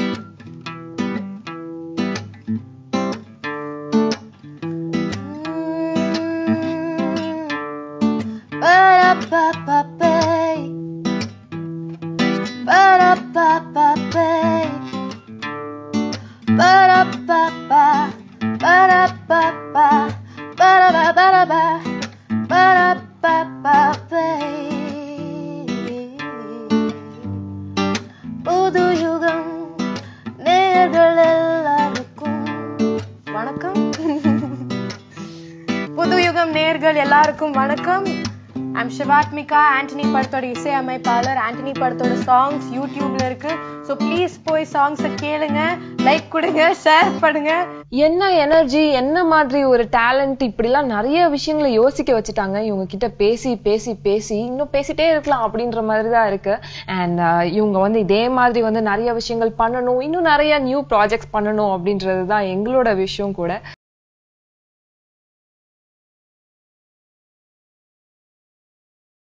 Ba-da-ba-ba-bay. Ba-da-ba-ba-bay. Ba-da-ba-ba. Ba-da-ba-ba. Ba-da-ba-ba-ba. Ba-da-ba-ba-bay. புது யுகம் நேயர்கள் எல்லாருக்கும் வணக்கம் புது யுகம் நேயர்கள் எல்லாருக்கும் வணக்கம் ஐம் சிவாத்மிகா ஆண்டனி படத்தோட இசையமைப்பாளர் ஆண்டனி படத்தோட சாங்ஸ் யூடியூப்ல இருக்கு ஸோ ப்ளீஸ் போய் சாங்ஸை கேளுங்க லைக் கொடுங்க ஷேர் பண்ணுங்க என்ன எனர்ஜி என்ன மாதிரி ஒரு டேலண்ட் இப்படிலாம் நிறைய விஷயங்களை யோசிக்க வச்சுட்டாங்க இவங்க கிட்ட பேசி பேசி பேசி இன்னும் பேசிட்டே இருக்கலாம் அப்படின்ற மாதிரி தான் இருக்கு அண்ட் இவங்க வந்து இதே மாதிரி வந்து நிறைய விஷயங்கள் பண்ணணும் இன்னும் நிறைய நியூ ப்ராஜெக்ட்ஸ் பண்ணணும் அப்படின்றது தான் எங்களோட விஷயம் கூட